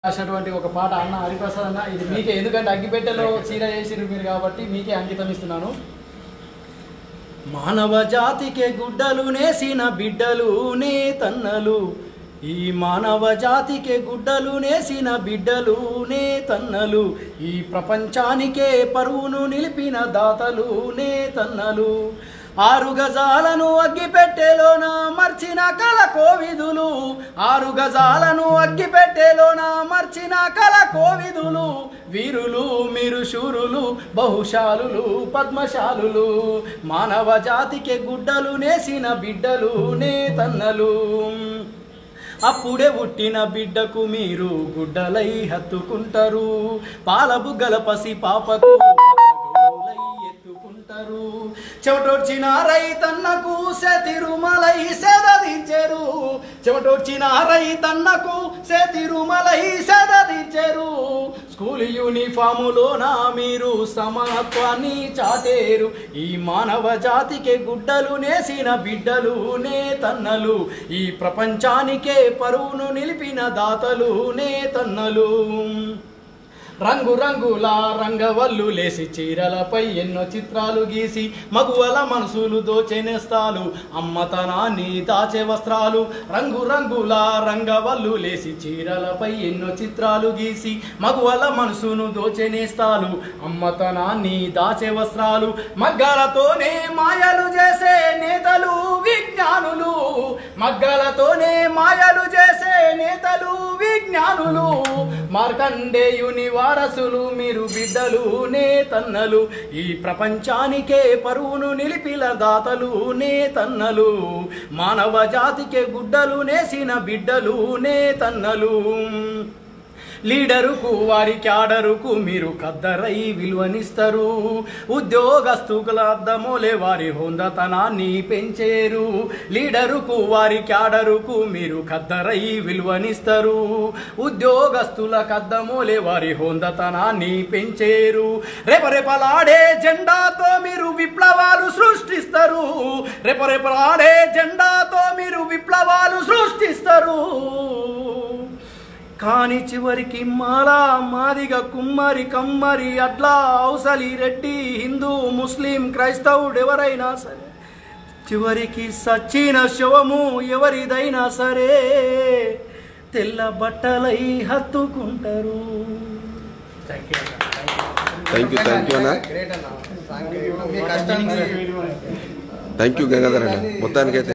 రాసినటువంటి ఒక పాట అన్న హరిప్రసాద్ అన్న ఇది మీకే ఎందుకంటే అగ్గిపెట్టెలో చీర చేసిరు మీరు కాబట్టి మీకే అంకితం ఇస్తున్నాను మానవ జాతికే గుడ్డలు నేసిన బిడ్డలు నే తన్నలు ఈ మానవ జాతికే గుడ్డలు నేసిన బిడ్డలు నే తన్నలు ఈ ప్రపంచానికే పరువును నిలిపిన దాతలు నే తన్నలు ఆరు గజాలను అగ్గిపెట్టెలోన మర్చిన కల కోవిదులు ఆరు గజాలను అగ్గిపెట్టెలోన మర్చిన కల కోవిదులు వీరులు మీరు శూరులు బహుశాలులు పద్మశాలులు మానవ జాతికి గుడ్డలు నేసిన బిడ్డలు నే తన్నలు అప్పుడే పుట్టిన బిడ్డకు మీరు గుడ్డలై హత్తుకుంటారు పాలబుగ్గల పసి పాపకు పచ్చగోలై ఎత్తుకుంటారు చెమటొచ్చిన రైతన్నకు తిరుమలై సెదదించెరు చెమటొచ్చిన రైతన్నకు తిరుమలై సెదదించెరు స్కూల్ యూనిఫాములోన మీరు సమానత్వాన్ని చాటేరు ఈ మానవ జాతికి గుడ్డలు నేసిన బిడ్డలు నే తన్నలు ఈ ప్రపంచానికే పరువును నిలిపిన దాతలు నే తన్నలు రంగు రంగుల రంగవల్లు లేసి చీరలపై ఎన్నో చిత్రాలు గీసి మగువల మనసులు దోచెనేస్తాలు అమ్మతనాన్ని దాచే వస్త్రాలు రంగు రంగుల రంగవల్లు లేసి చీరలపై ఎన్నో చిత్రాలు గీసి మగువల మనసును దోచెనేస్తాలు అమ్మతనాన్ని దాచే వస్త్రాలు మగ్గాలతోనే మాయలు చేసే నేతలు విజ్ఞానులు మగ్గాలతోనే మాయలు చేసే నేతలు విజ్ఞానులు మార్కండేయుని వారసులు మీరు బిడ్డలు నే తన్నలు ఈ ప్రపంచానికే పరువును నిలిపిల దాతలు నే తన్నలు మానవ జాతికే గుడ్డలు నేసిన బిడ్డలు నే తన్నలు లీడరుకు వారి క్యాడరుకు మీరు కద్దరై విలువనిస్తారు ఉద్యోగస్తుల అద్దమోలే వారి హోందతనాన్ని పెంచేరు లీడరుకు వారి క్యాడరుకు మీరు కద్దరై విలువనిస్తారు ఉద్యోగస్తుల కద్దమోలే వారి హోందతనాన్ని పెంచేరు రెపరెపలాడే జెండాతో మీరు విప్లవాలు సృష్టిస్తారు రెపరెపలాడే జెండాతో మీరు విప్లవాలు సృష్టిస్తారు కాని చివరికి మాలా మాదిగ కుమ్మరి కమ్మరి అట్లా ఔసలి రెడ్డి హిందూ ముస్లిం క్రైస్తవుడు ఎవరైనా సరే చివరికి సచ్చిన శవము ఎవరిదైనా సరే తెల్ల బట్టలై హత్తుకుంటారు థ్యాంక్ యూ థ్యాంక్ యూ అన్న గ్రేట్ అన్న థ్యాంక్ యూ మీ కష్టానికి థ్యాంక్ యూ గంగాధర్ అన్న మొత్తానికైతే